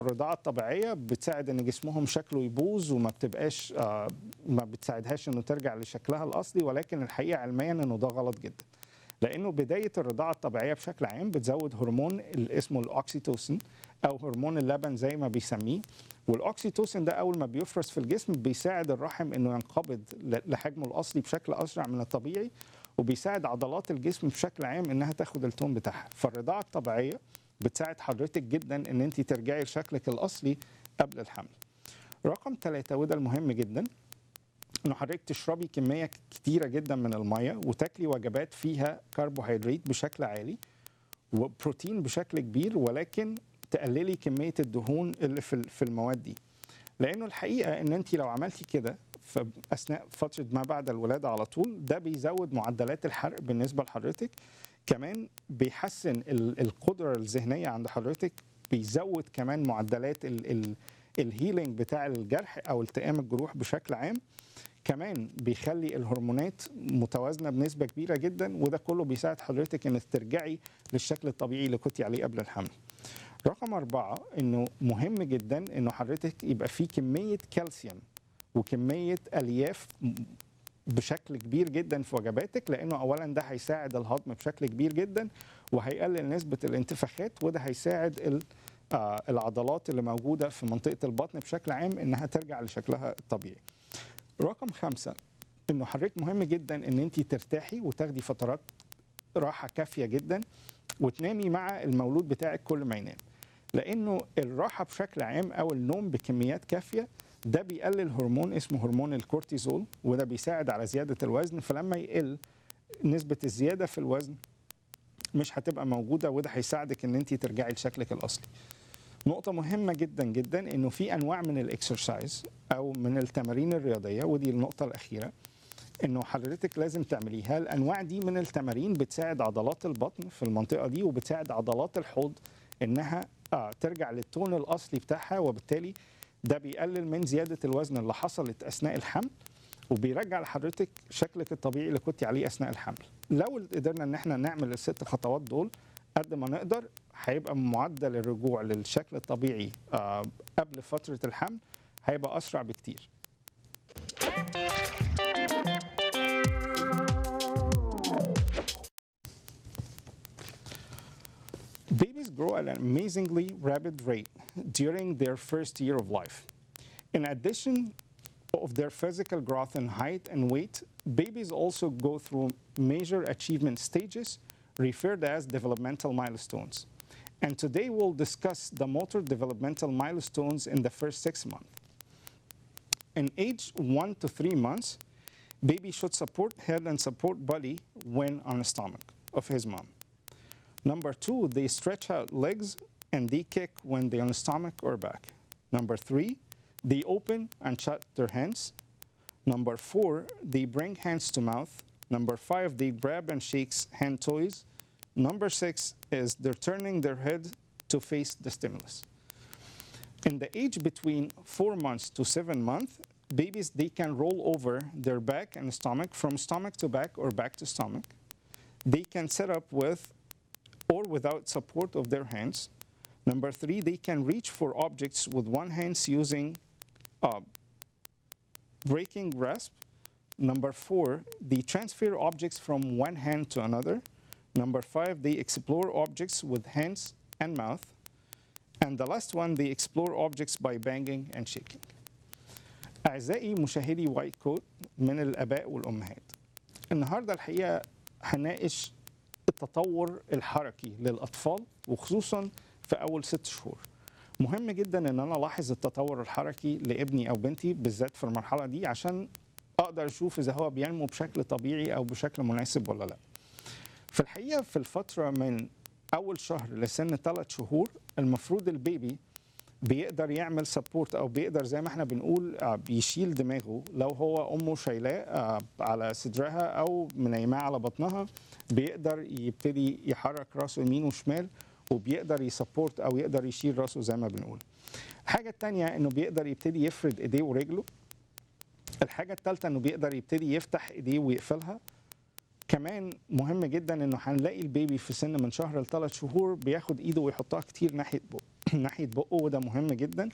الرضاعه الطبيعيه بتساعد ان جسمهم شكله يبوظ وما بتبقاش آه، ما بتساعدهاش انه ترجع لشكلها الاصلي ولكن الحقيقه علميا انه ده غلط جدا لانه بدايه الرضاعه الطبيعيه بشكل عام بتزود هرمون اللي اسمه الاوكسيتوسين او هرمون اللبن زي ما بيسميه والاوكسيتوسين ده اول ما بيفرز في الجسم بيساعد الرحم انه ينقبض ل- لحجمه الاصلي بشكل اسرع من الطبيعي وبيساعد عضلات الجسم بشكل عام انها تاخد التون بتاعها فالرضاعه الطبيعيه بتساعد حضرتك جدا ان انت ترجعي لشكلك الاصلي قبل الحمل رقم ثلاثة وده المهم جدا انه حضرتك تشربي كميه كتيره جدا من الميه وتاكلي وجبات فيها كربوهيدرات بشكل عالي وبروتين بشكل كبير ولكن تقللي كميه الدهون اللي في في المواد دي لانه الحقيقه ان انت لو عملتي كده في اثناء فتره ما بعد الولاده على طول ده بيزود معدلات الحرق بالنسبه لحضرتك كمان بيحسن ال- القدره الذهنيه عند حضرتك بيزود كمان معدلات ال- ال- الهيلينج بتاع الجرح او التئام الجروح بشكل عام كمان بيخلي الهرمونات متوازنه بنسبه كبيره جدا وده كله بيساعد حضرتك انك ترجعي للشكل الطبيعي اللي كنتي عليه قبل الحمل. رقم أربعة إنه مهم جدا إنه حضرتك يبقى في كمية كالسيوم وكمية ألياف م- بشكل كبير جدا في وجباتك لأنه أولا ده هيساعد الهضم بشكل كبير جدا وهيقلل نسبة الانتفاخات وده هيساعد ال- آه، العضلات اللي موجودة في منطقة البطن بشكل عام إنها ترجع لشكلها الطبيعي. رقم خمسة إنه حضرتك مهم جدا إن أنت ترتاحي وتاخدي فترات راحة كافية جدا وتنامي مع المولود بتاعك كل ما ينام لانه الراحه بشكل عام او النوم بكميات كافيه ده بيقلل هرمون اسمه هرمون الكورتيزول وده بيساعد على زياده الوزن فلما يقل نسبه الزياده في الوزن مش هتبقى موجوده وده هيساعدك ان انت ترجعي لشكلك الاصلي نقطة مهمة جدا جدا انه في انواع من الاكسرسايز او من التمارين الرياضية ودي النقطة الأخيرة انه حضرتك لازم تعمليها الانواع دي من التمارين بتساعد عضلات البطن في المنطقه دي وبتساعد عضلات الحوض انها آه ترجع للتون الاصلي بتاعها وبالتالي ده بيقلل من زياده الوزن اللي حصلت اثناء الحمل وبيرجع لحضرتك شكلك الطبيعي اللي كنت عليه اثناء الحمل لو قدرنا ان احنا نعمل الست خطوات دول قد ما نقدر هيبقى معدل الرجوع للشكل الطبيعي آه قبل فتره الحمل هيبقى اسرع بكتير Babies grow at an amazingly rapid rate during their first year of life. In addition of their physical growth in height and weight, babies also go through major achievement stages referred as developmental milestones. And today we'll discuss the motor developmental milestones in the first six months. In age one to three months, baby should support head and support body when on the stomach of his mom. Number two, they stretch out legs and they kick when they're on the stomach or back. Number three, they open and shut their hands. Number four, they bring hands to mouth. Number five, they grab and shakes hand toys. Number six is they're turning their head to face the stimulus. In the age between four months to seven months, babies they can roll over their back and stomach from stomach to back or back to stomach. They can sit up with or without support of their hands. Number three, they can reach for objects with one hand using uh, breaking grasp. Number four, they transfer objects from one hand to another. Number five, they explore objects with hands and mouth. And the last one, they explore objects by banging and shaking. أعزائي مشاهدي وايت كوت من الآباء والأمهات النهاردة الحقيقة هناقش التطور الحركي للأطفال وخصوصا في أول ست شهور مهم جدا ان انا الاحظ التطور الحركي لابني او بنتي بالذات في المرحله دي عشان اقدر اشوف اذا هو بينمو بشكل طبيعي او بشكل مناسب ولا لا في الحقيقه في الفتره من اول شهر لسن ثلاث شهور المفروض البيبي بيقدر يعمل سبورت او بيقدر زي ما احنا بنقول آه، بيشيل دماغه لو هو امه شايلاه آه، على صدرها او منيماه على بطنها بيقدر يبتدي يحرك راسه يمين وشمال وبيقدر يسبورت او يقدر يشيل راسه زي ما بنقول الحاجه الثانيه انه بيقدر يبتدي يفرد ايديه ورجله الحاجه الثالثه انه بيقدر يبتدي يفتح ايديه ويقفلها كمان مهم جدا انه هنلاقي البيبي في سن من شهر لثلاث شهور بياخد ايده ويحطها كتير ناحيه بقه ناحيه بقه وده مهم جدا